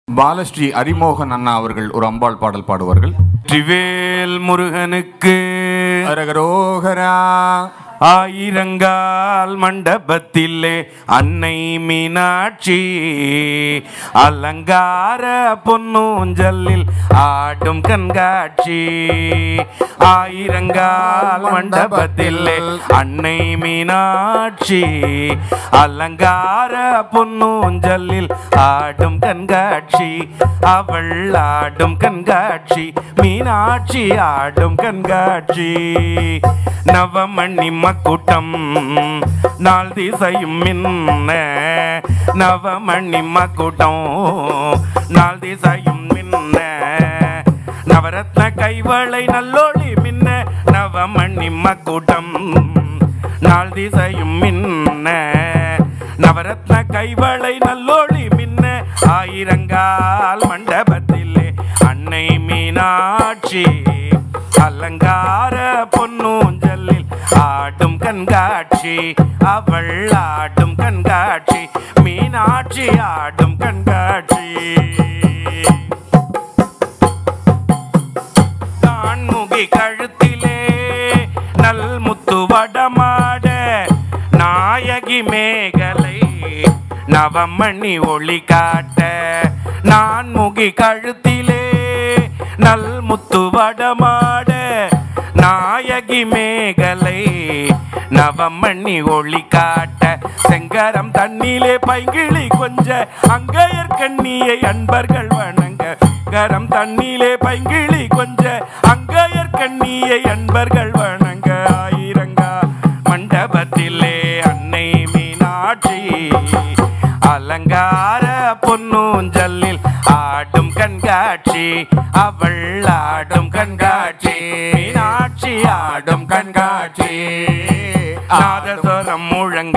பாலஸ்ரீ அரிமோகன் அண்ணா அவர்கள் ஒரு அம்பாள் பாடல் பாடுவார்கள் திவேல் முருகனுக்கு அரகரோகரா ஆயிரங்கால் மண்டபத்திலே அன்னை மீனாட்சி அலங்கார பொன்னூஞ்சலில் ஆடும் கண்காட்சி ஆயிரங்கால் மண்டபத்திலே அன்னை மீனாட்சி அலங்கார பொன்னூஞ்சலில் ஆடும் கண்காட்சி அவள் ஆடும் கண்காட்சி மீனாட்சி ஆடும் கண்காட்சி நவமணி மக்குட்டம் நாள் திசையும் மின்ன நவமணி மக்குட்டம் நாள் திசையும் மின்ன நவரத்ன கைவளை நல்லொளி மின்ன நவமணி மக்குட்டம் நாள் திசையும் மின்ன நவரத்ன கைவளை நல்லொளி மின்ன ஆயிரங்கால் மண்டபத்திலே அன்னை மீனாட்சி அலங்கார பொன்னூஞ்சலில் ஆடும் கண்காட்சி அவள் ஆடும் கண்காட்சி மீனாட்சி ஆடும் கண்காட்சி தான்முகி கழுத்திலே நல் முத்து வடமாட நாயகி மேகலை நவமணி ஒளி காட்ட நான் முகி கழுத்திலே நல் முத்து வடமாட நாயகி மேகலை நவமணி ஒளி காட்ட செங்கரம் தண்ணிலே பைங்கிளி கொஞ்ச அங்கையர் கண்ணியை அன்பர்கள் வணங்க கரம் தண்ணிலே பைங்கிளி கொஞ்ச அங்கையர் கண்ணியை அன்பர்கள் வணங்க ஆயிரங்கா மண்டபத்திலே அன்னை மீனாட்சி அலங்கார பொன்னூஞ்சலில் ஆடும் கண்காட்சி அவள் ஆடும் கண்காட்சி மீனாட்சி ஆடும் கண்காட்சி நாதஸ்வரம் முழங்க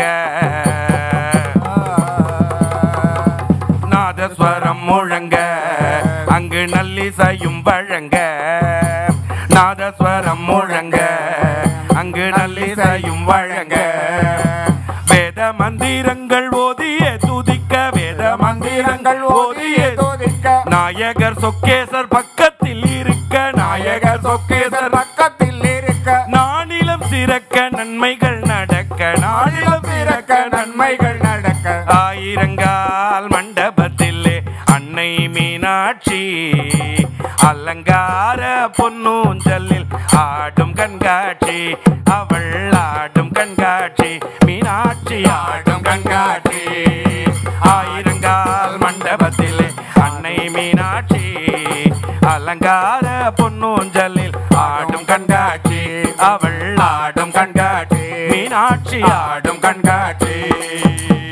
நாதஸ்வரம் முழங்க அங்கு நல்லிசையும் வழங்க நாதஸ்வரம் முழங்க அங்கு நல்லிசையும் வழங்க வேத மந்திரங்கள் ஓதிய துதிக்க வேத மந்திரங்கள் ஓதிய துதிக்க நாயகர் சொக்கேசர் பக்கத்தில் இருக்க நாயகர் சொக்கேசர் பக்கத்தில் இருக்க நானிலம் சிறக்க நன்மைகள் நடக்க நானிலம் சிறக்க நன்மைகள் நடக்க ஆயிரங்கால் மண்டபத்திலே அன்னை மீனாட்சி அலங்கார பொன்னூஞ்சலில் ஆடும் கண்காட்சி அவள் ஆடும் கண்காட்சி மீனாட்சி ஆடும் கண்காட்சி ஆயிரங்கால் மண்டபத்திலே அன்னை மீனாட்சி அலங்கார பொன்னூஞ்சலில் ஆடும் கண்காட்சி அவள் ஆடும் கண்காட்சி மீனாட்சி ஆடும் கண்காட்சி